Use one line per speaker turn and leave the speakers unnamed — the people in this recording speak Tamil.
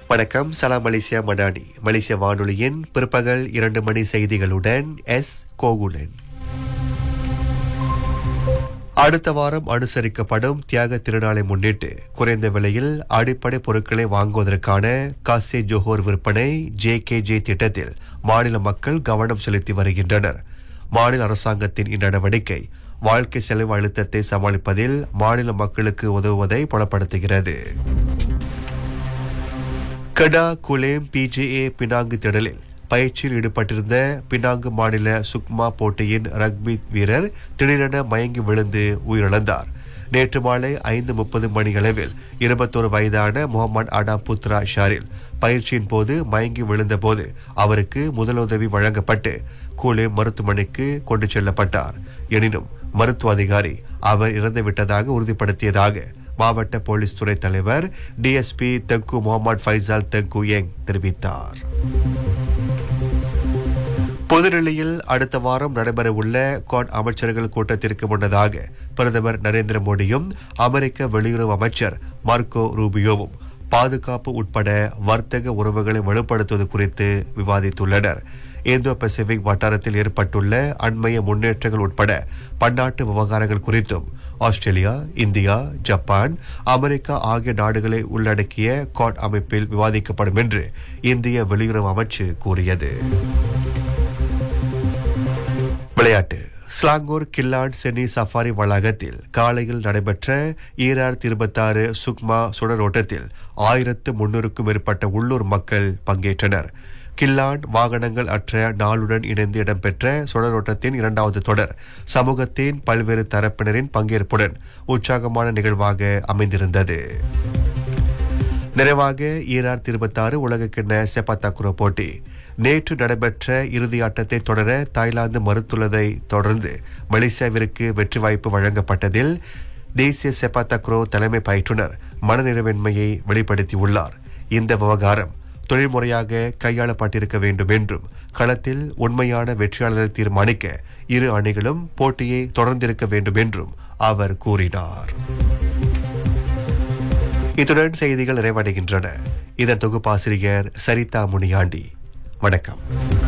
வணக்கம் சலாம் மலேசியா மடானி மலேசிய வானொலியின் பிற்பகல் இரண்டு மணி செய்திகளுடன் எஸ் கோகுலன் அடுத்த வாரம் அனுசரிக்கப்படும் தியாக திருநாளை முன்னிட்டு குறைந்த விலையில் அடிப்படை பொருட்களை வாங்குவதற்கான காசே ஜோஹோர் விற்பனை ஜே கே ஜே திட்டத்தில் மாநில மக்கள் கவனம் செலுத்தி வருகின்றனர் மாநில அரசாங்கத்தின் இந்நடவடிக்கை வாழ்க்கை செலவு அழுத்தத்தை சமாளிப்பதில் மாநில மக்களுக்கு உதவுவதை புலப்படுத்துகிறது கடா குலேம் பிஜேஏ பினாங்கு திடலில் பயிற்சியில் ஈடுபட்டிருந்த பினாங்கு மாநில சுக்மா போட்டியின் ரக்பி வீரர் திடீரென மயங்கி விழுந்து உயிரிழந்தார் நேற்று மாலை ஐந்து முப்பது மணியளவில் இருபத்தோரு வயதான முகமது அடா புத்ரா ஷாரில் பயிற்சியின் போது மயங்கி விழுந்தபோது அவருக்கு முதலுதவி வழங்கப்பட்டு கூலே மருத்துவமனைக்கு கொண்டு செல்லப்பட்டார் எனினும் மருத்துவ அதிகாரி அவர் இறந்துவிட்டதாக உறுதிப்படுத்தியதாக மாவட்ட போலீஸ் துறை தலைவர் DSP Tengku Mohamed Faisal Tengku Yang தெரிவித்தார் புதுடெல்லியில் அடுத்த வாரம் நடைபெறவுள்ள குவாட் அமைச்சர்கள் கூட்டத்திற்கு முன்னதாக பிரதமர் நரேந்திர மோடியும் அமெரிக்க வெளியுறவு அமைச்சர் மார்க்கோ ரூபியோவும் பாதுகாப்பு உட்பட வர்த்தக உறவுகளை வலுப்படுத்துவது குறித்து விவாதித்துள்ளனர் இந்தோ பசிபிக் வட்டாரத்தில் ஏற்பட்டுள்ள அண்மைய முன்னேற்றங்கள் உட்பட பன்னாட்டு விவகாரங்கள் குறித்தும் ஆஸ்திரேலியா இந்தியா ஜப்பான் அமெரிக்கா ஆகிய நாடுகளை உள்ளடக்கிய காட் அமைப்பில் விவாதிக்கப்படும் என்று இந்திய வெளியுறவு அமைச்சு கூறியது விளையாட்டு ஸ்லாங்கூர் கில்லான் சென்னி சஃபாரி வளாகத்தில் காலையில் நடைபெற்ற ஈராயிரத்தி இருபத்தாறு சுக்மா சுடரோட்டத்தில் ஆயிரத்து முன்னூறுக்கும் மேற்பட்ட உள்ளூர் மக்கள் பங்கேற்றனர் கில்லான் வாகனங்கள் அற்ற நாளுடன் இணைந்து இடம்பெற்ற சுடரோட்டத்தின் இரண்டாவது தொடர் சமூகத்தின் பல்வேறு தரப்பினரின் பங்கேற்புடன் உற்சாகமான நிகழ்வாக அமைந்திருந்தது நிறைவாக ஈராயிரத்தி இருபத்தாறு உலகக்கிண்ண செப்பத்தாக்குரோ போட்டி நேற்று நடைபெற்ற இறுதி ஆட்டத்தை தொடர தாய்லாந்து மறுத்துள்ளதை தொடர்ந்து மலேசியாவிற்கு வெற்றி வாய்ப்பு வழங்கப்பட்டதில் தேசிய செப்பாத்தக்ரோ தலைமை பயிற்றுனர் மனநிறைவின்மையை வெளிப்படுத்தியுள்ளார் இந்த விவகாரம் தொழில்முறையாக கையாளப்பட்டிருக்க வேண்டும் என்றும் களத்தில் உண்மையான வெற்றியாளரை தீர்மானிக்க இரு அணிகளும் போட்டியை தொடர்ந்திருக்க வேண்டும் என்றும் அவர் கூறினார் இத்துடன் செய்திகள் நிறைவடைகின்றன இதன் தொகுப்பாசிரியர் சரிதா முனியாண்டி வணக்கம்